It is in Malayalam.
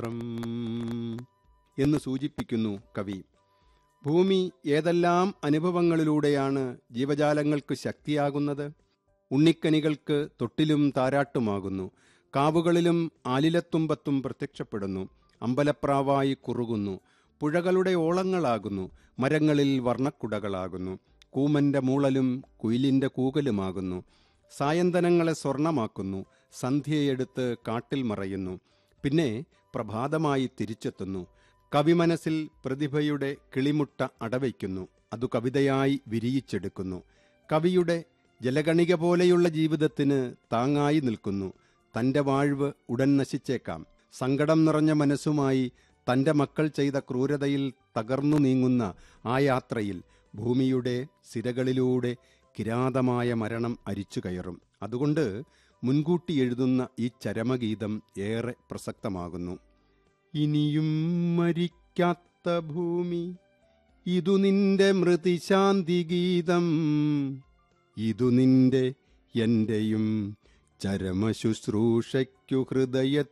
മാത്രം എന്ന് സൂചിപ്പിക്കുന്നു കവി ഭൂമി ഏതെല്ലാം അനുഭവങ്ങളിലൂടെയാണ് ജീവജാലങ്ങൾക്ക് ശക്തിയാകുന്നത് ഉണ്ണിക്കനികൾക്ക് തൊട്ടിലും താരാട്ടുമാകുന്നു കാവുകളിലും ആലിലത്തുമ്പത്തും പ്രത്യക്ഷപ്പെടുന്നു അമ്പലപ്രാവായി കുറുകുന്നു പുഴകളുടെ ഓളങ്ങളാകുന്നു മരങ്ങളിൽ വർണ്ണക്കുടകളാകുന്നു കൂമന്റെ മൂളലും കുയിലിന്റെ കൂകലുമാകുന്നു സായന്തനങ്ങളെ സ്വർണമാക്കുന്നു സന്ധ്യയെടുത്ത് കാട്ടിൽ മറയുന്നു പിന്നെ പ്രഭാതമായി തിരിച്ചെത്തുന്നു കവിമനസ്സിൽ പ്രതിഭയുടെ കിളിമുട്ട അടവയ്ക്കുന്നു അതു കവിതയായി വിരിയിച്ചെടുക്കുന്നു കവിയുടെ ജലഗണിക പോലെയുള്ള ജീവിതത്തിന് താങ്ങായി നിൽക്കുന്നു തന്റെ വാഴ്വ് ഉടൻ നശിച്ചേക്കാം സങ്കടം നിറഞ്ഞ മനസ്സുമായി തന്റെ മക്കൾ ചെയ്ത ക്രൂരതയിൽ തകർന്നു നീങ്ങുന്ന ആ യാത്രയിൽ ഭൂമിയുടെ സിരകളിലൂടെ കിരാതമായ മരണം അരിച്ചു കയറും അതുകൊണ്ട് മുൻകൂട്ടി എഴുതുന്ന ഈ ചരമഗീതം ഏറെ പ്രസക്തമാകുന്നു ഇനിയും മരിക്കാത്ത ഭൂമി ഇതു നിന്റെ മൃതിശാന്തി ഗീതം ഇതു നിന്റെ എന്റെയും ചരമശുശ്രൂഷയ്ക്കു ഹൃദയത്തിൽ